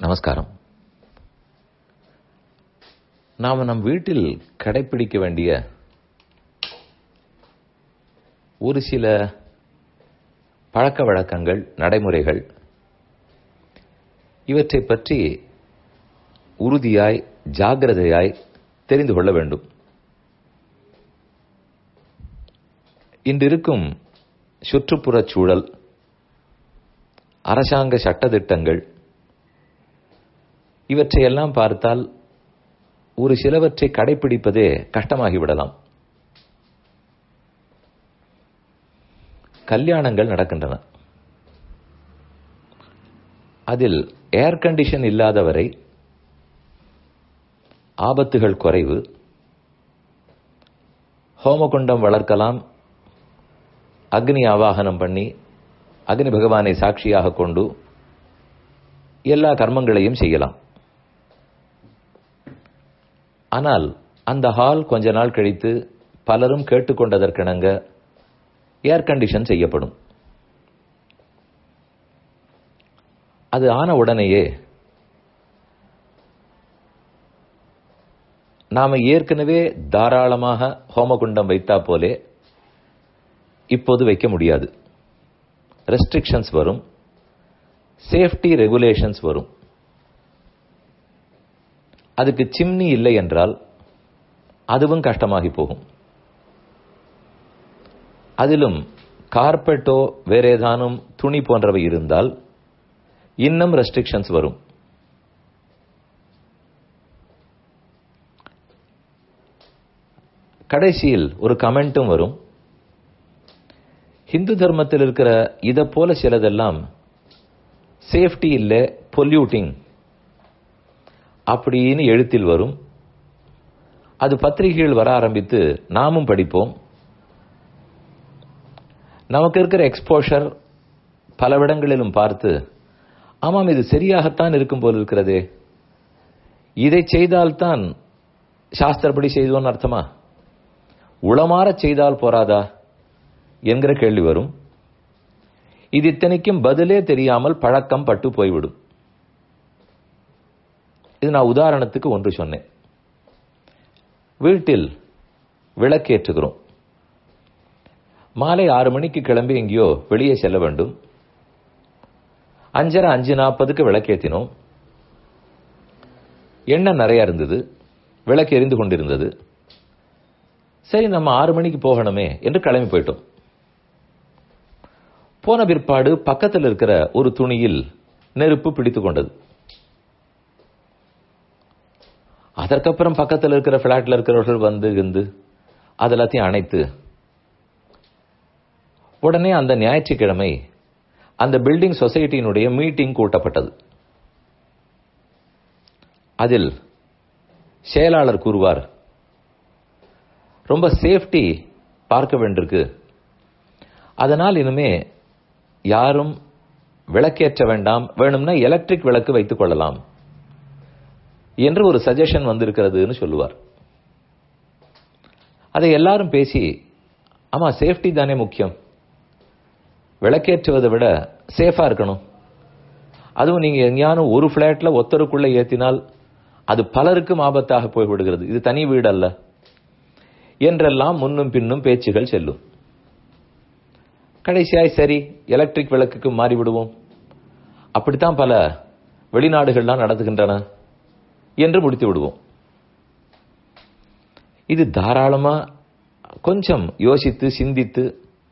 நமஸ்காரம் நாம் நம் வீட்டில் கடைபிடிக்க வேண்டிய ஒரு சில பழக்க வழக்கங்கள் நடைமுறைகள் இவற்றை பற்றி உறுதியாய் ஜாகிரதையாய் தெரிந்து கொள்ள வேண்டும் இன்றிருக்கும் சுற்றுப்புறச் சூழல் அரசாங்க சட்டதிட்டங்கள் இவற்றையெல்லாம் பார்த்தால் ஒரு சிலவற்றை கடைபிடிப்பதே கஷ்டமாகிவிடலாம் கல்யாணங்கள் நடக்கின்றன அதில் ஏர் கண்டிஷன் இல்லாதவரை ஆபத்துகள் குறைவு ஹோமகுண்டம் வளர்க்கலாம் அக்னி ஆவாகனம் பண்ணி அக்னி பகவானை சாட்சியாக கொண்டு எல்லா கர்மங்களையும் செய்யலாம் ஆனால் அந்த ஹால் கொஞ்ச நாள் கழித்து பலரும் கேட்டுக்கொண்டதற்கிணங்க ஏர் கண்டிஷன் செய்யப்படும் அது ஆன உடனேயே நாம ஏற்கனவே தாராளமாக ஹோமகுண்டம் வைத்தா போலே இப்போது வைக்க முடியாது ரெஸ்ட்ரிக்ஷன்ஸ் வரும் சேஃப்டி ரெகுலேஷன்ஸ் வரும் அதுக்கு சிம்னி இல்லை என்றால் அதுவும் கஷ்டமாகி போகும் அதிலும் கார்பெட்டோ வேற ஏதானும் துணி போன்றவை இருந்தால் இன்னும் ரெஸ்ட்ரிக்ஷன்ஸ் வரும் கடைசியில் ஒரு கமெண்ட்டும் வரும் ஹிந்து தர்மத்தில் இருக்கிற இதை போல சிலதெல்லாம் சேஃப்டி இல்லை பொல்யூட்டிங் அப்படின்னு எழுத்தில் வரும் அது பத்திரிகைகள் வர ஆரம்பித்து நாமும் படிப்போம் நமக்கு இருக்கிற எக்ஸ்போஷர் பலவிடங்களிலும் பார்த்து ஆமாம் இது சரியாகத்தான் இருக்கும் போல் இருக்கிறதே இதை செய்தால்தான் சாஸ்திரப்படி செய்தோன்னு அர்த்தமா உளமாற செய்தால் போராதா என்கிற கேள்வி வரும் இது இத்தனைக்கும் பதிலே தெரியாமல் பழக்கம் பட்டு போய்விடும் இது நான் உதாரணத்துக்கு ஒன்று சொன்னேன் வீட்டில் விளக்கேற்றுகிறோம் மாலை ஆறு மணிக்கு கிளம்பி எங்கேயோ வெளியே செல்ல வேண்டும் அஞ்சரை அஞ்சு நாற்பதுக்கு விளக்கேற்றினோம் எண்ணெய் நிறைய இருந்தது விளக்கு எரிந்து கொண்டிருந்தது சரி நம்ம ஆறு மணிக்கு போகணுமே என்று கிளம்பி போயிட்டோம் போன பிற்பாடு பக்கத்தில் இருக்கிற ஒரு துணியில் நெருப்பு பிடித்துக் கொண்டது அதற்கப்புறம் பக்கத்தில் இருக்கிற பிளாட்ல இருக்கிறவர்கள் வந்து இருந்து அதெல்லாத்தையும் அணைத்து உடனே அந்த ஞாயிற்றுக்கிழமை அந்த பில்டிங் சொசைட்டியினுடைய மீட்டிங் கூட்டப்பட்டது அதில் செயலாளர் கூறுவார் ரொம்ப சேஃப்டி பார்க்க வேண்டியிருக்கு அதனால் இனிமே யாரும் விளக்கேற்ற வேண்டாம் வேணும்னா எலக்ட்ரிக் விளக்கு வைத்துக் கொள்ளலாம் என்று ஒரு சஜஷன் வந்திருக்கிறதுன்னு சொல்லுவார் அதை எல்லாரும் பேசி ஆமா சேஃப்டி தானே முக்கியம் விளக்கேற்றுவதை விட சேஃபா இருக்கணும் அதுவும் நீங்க எங்கேயானும் ஒரு பிளாட்ல ஒத்தருக்குள்ள ஏத்தினால் அது பலருக்கும் ஆபத்தாக போய்விடுகிறது இது தனி வீடு அல்ல என்றெல்லாம் முன்னும் பின்னும் பேச்சுகள் செல்லும் கடைசியாய் சரி எலக்ட்ரிக் விளக்குக்கு மாறிவிடுவோம் அப்படித்தான் பல வெளிநாடுகள்லாம் நடத்துகின்றன என்று முடித்து விடுவோம் இது தாராளமா கொஞ்சம் யோசித்து சிந்தித்து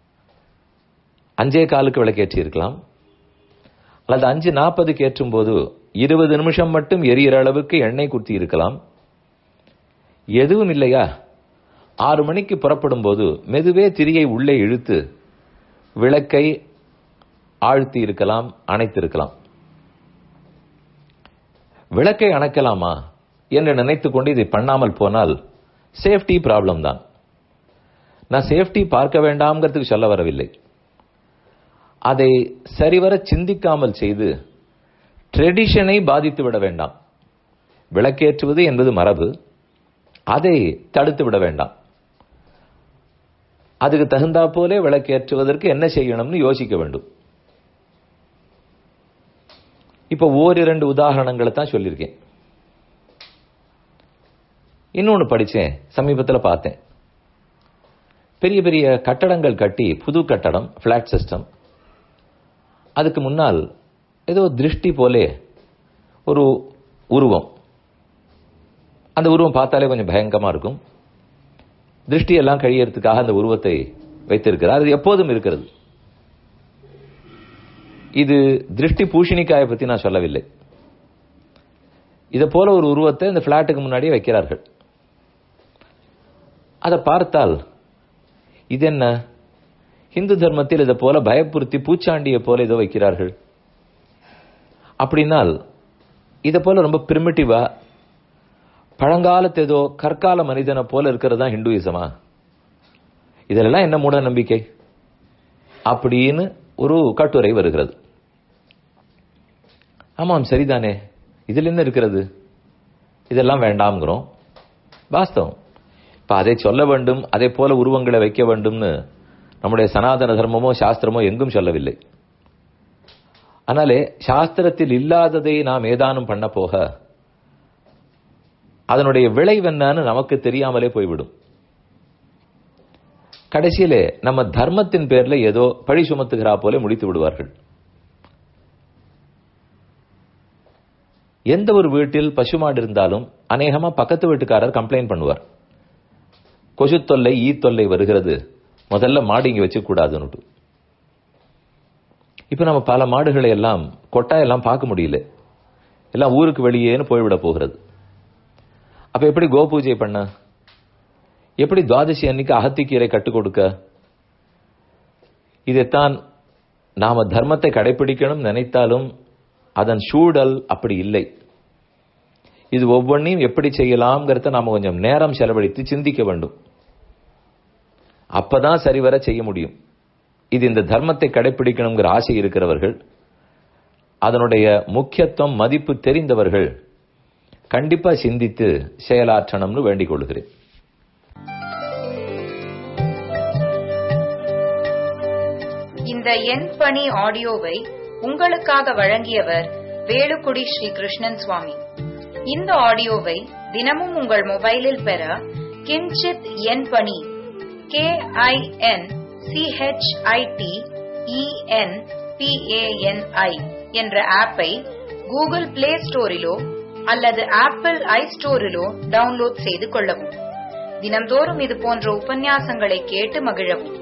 அஞ்சே காலுக்கு விளக்கேற்றி இருக்கலாம் அல்லது அஞ்சு நாற்பதுக்கு ஏற்றும் போது இருபது நிமிஷம் மட்டும் எரியிற அளவுக்கு எண்ணெய் குத்தி இருக்கலாம் எதுவும் இல்லையா ஆறு மணிக்கு புறப்படும் போது மெதுவே திரியை உள்ளே இழுத்து விளக்கை ஆழ்த்தி இருக்கலாம் அணைத்திருக்கலாம் விளக்கை அணைக்கலாமா என்று நினைத்துக் கொண்டு இதை பண்ணாமல் போனால் சேஃப்டி ப்ராப்ளம் தான் நான் சேஃப்டி பார்க்க வேண்டாம்ங்கிறதுக்கு சொல்ல வரவில்லை அதை சரிவர சிந்திக்காமல் செய்து ட்ரெடிஷனை பாதித்து விட வேண்டாம் விளக்கேற்றுவது என்பது மரபு அதை தடுத்து விட வேண்டாம் அதுக்கு தகுந்தா போலே விளக்கேற்றுவதற்கு என்ன செய்யணும்னு யோசிக்க வேண்டும் இப்ப ஓரிரண்டு உதாரணங்களை தான் சொல்லியிருக்கேன் இன்னொன்னு படிச்சேன் சமீபத்துல பார்த்தேன் பெரிய பெரிய கட்டடங்கள் கட்டி புது கட்டடம் பிளாட் சிஸ்டம் அதுக்கு முன்னால் ஏதோ திருஷ்டி போலே ஒரு உருவம் அந்த உருவம் பார்த்தாலே கொஞ்சம் பயங்கரமா இருக்கும் திருஷ்டி எல்லாம் கழியறதுக்காக அந்த உருவத்தை வைத்திருக்கிறார் அது எப்போதும் இருக்கிறது இது திருஷ்டி பூஷணிக்காயை பத்தி நான் சொல்லவில்லை இதை போல ஒரு உருவத்தை இந்த பிளாட்டுக்கு முன்னாடியே வைக்கிறார்கள் அதை பார்த்தால் இது என்ன இந்து தர்மத்தில் இதை போல பயப்புறுத்தி பூச்சாண்டியை போல ஏதோ வைக்கிறார்கள் அப்படின்னால் இதை போல ரொம்ப பிரிமிட்டிவா பழங்காலத்து ஏதோ கற்கால மனிதனை போல இருக்கிறது தான் ஹிந்துயிசமா இதெல்லாம் என்ன மூட நம்பிக்கை அப்படின்னு ஒரு கட்டுரை வருகிறது ஆமாம் சரிதானே இதில் என்ன இருக்கிறது இதெல்லாம் வேண்டாம்ங்கிறோம் வாஸ்தவம் இப்ப அதை சொல்ல வேண்டும் அதே போல உருவங்களை வைக்க வேண்டும்னு நம்முடைய சனாதன தர்மமோ சாஸ்திரமோ எங்கும் சொல்லவில்லை ஆனாலே சாஸ்திரத்தில் இல்லாததை நாம் ஏதானும் பண்ண போக அதனுடைய விளைவென்னு நமக்கு தெரியாமலே போய்விடும் கடைசியிலே நம்ம தர்மத்தின் பேர்ல ஏதோ பழி சுமத்துகிறா போல முடித்து விடுவார்கள் எந்த ஒரு வீட்டில் பசுமாடு இருந்தாலும் அநேகமா பக்கத்து வீட்டுக்காரர் கம்ப்ளைண்ட் பண்ணுவார் கொசு தொல்லை ஈ தொல்லை வருகிறது முதல்ல மாடு இங்க வச்சு கூடாதுன்னு இப்ப நம்ம பல மாடுகளை எல்லாம் கொட்டாயெல்லாம் பார்க்க முடியல எல்லாம் ஊருக்கு வெளியேன்னு போய்விட போகிறது அப்ப எப்படி கோ பூஜை பண்ண எப்படி துவாதசி அன்னைக்கு அகத்திக்கீரை கட்டுக் கொடுக்க இதைத்தான் நாம தர்மத்தை கடைபிடிக்கணும் நினைத்தாலும் அதன் சூழல் அப்படி இல்லை இது ஒவ்வொன்றையும் எப்படி செய்யலாம்ங்கிறத நாம கொஞ்சம் நேரம் செலவழித்து சிந்திக்க வேண்டும் அப்பதான் சரிவர செய்ய முடியும் இது இந்த தர்மத்தை கடைபிடிக்கணுங்கிற ஆசை இருக்கிறவர்கள் அதனுடைய முக்கியத்துவம் மதிப்பு தெரிந்தவர்கள் கண்டிப்பா சிந்தித்து செயலாற்றணும்னு வேண்டிக் கொள்கிறேன் இந்த எண் பணி ஆடியோவை உங்களுக்காக வழங்கியவர் வேலுக்குடி ஸ்ரீ கிருஷ்ணன் சுவாமி இந்த ஆடியோவை தினமும் உங்கள் மொபைலில் பெற கிஞ்சித் எண் பணி கே ஐ என் சிஹெச்ஐடி இஎன் பிஏஎன்ஐ என்ற ஆப்பை கூகுள் பிளே ஸ்டோரிலோ அல்லது ஆப்பிள் ஐ ஸ்டோரிலோ டவுன்லோட் செய்து கொள்ளவும் தினம்தோறும் இது போன்ற உபன்யாசங்களை கேட்டு மகிழவும்